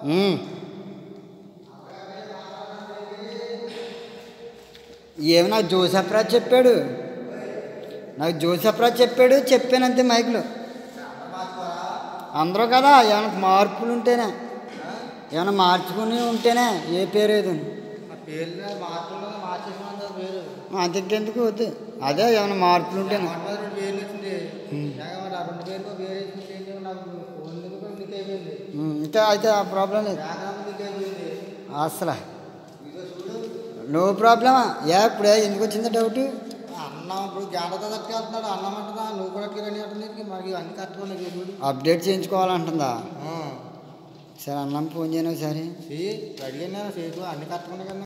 ఉమ్. ఏమి నాకు జోసఫ్రాజ్ చెప్పాడు నాకు జోసఫ్రాజ్ చెప్పాడు చెప్పానంతే మైక్లో అందరూ కదా ఏమైనా మార్పులు ఉంటేనే ఏమైనా మార్చుకుని ఉంటేనే ఏ పేరు ఏదో ఆ పేర్లు మార్పులు మార్చేసిన పేరు అంతకెందుకు వద్దు అదే ఏమైనా మార్పులు ఉంటేనే మొన్న రెండు పేర్లు వచ్చింది ఏక మరి ఆ రెండు పేర్లు పేరు వేసింది ఏంటి నాకు ఎందుకు కూడా నీకు అయిపోయింది ఉమ్, ఇంకా అయితే ఆ ప్రాబ్లం లేదు వ్యాకరణం నీకు అయిపోయింది అసలు నో ప్రాబ్లమా ఏ ఇప్పుడే ఎందుకు వచ్చింది డౌట్ అన్నం ఇప్పుడు జాగ్రత్త తట్టుకెళ్తున్నాడు అన్నం అంటున్నా నువ్వు కూడా రెడీ అంటుంది మనకి అన్ని కట్టుకోలేదు చూడు అప్డేట్ చేయించుకోవాలంటుందా ఆ. సరే అన్నం ఫోన్ చేయను ఒకసారి చెయ్యి రెడీ అయినా చేసు అన్ని కట్టుకున్నా కదా